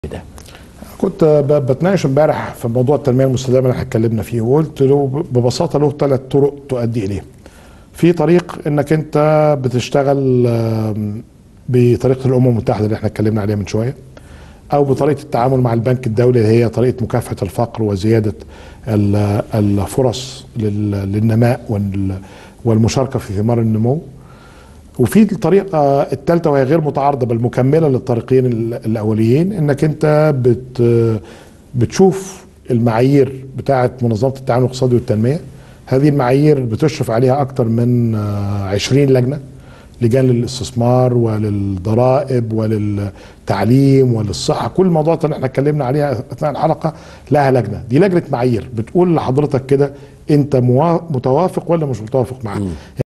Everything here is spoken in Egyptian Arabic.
ده كنت ب- بتناقش امبارح في موضوع التنميه المستدامه اللي احنا اتكلمنا فيه وقلت له ببساطه له ثلاث طرق تؤدي اليه. في طريق انك انت بتشتغل آم، بطريقه الامم المتحده اللي احنا اتكلمنا عليها من شويه او بطريقه التعامل مع البنك الدولي اللي هي طريقه مكافحه الفقر وزياده ال- الفرص لل- للنماء وال- والمشاركه في ثمار النمو. وفي الطريقه الثالثه وهي غير متعارضه بل مكمله للطريقين ال- الاوليين انك انت بت بتشوف المعايير بتاعه منظمه التعاون الاقتصادي والتنميه هذه المعايير بتشرف عليها اكثر من آه، 20 لجنه لجان للاستثمار وللضرائب وللتعليم وللصحه كل الموضوعات اللي احنا اتكلمنا عليها اثناء الحلقه لها لجنه دي لجنه معايير بتقول لحضرتك كده انت موا- متوافق ولا مش متوافق معاها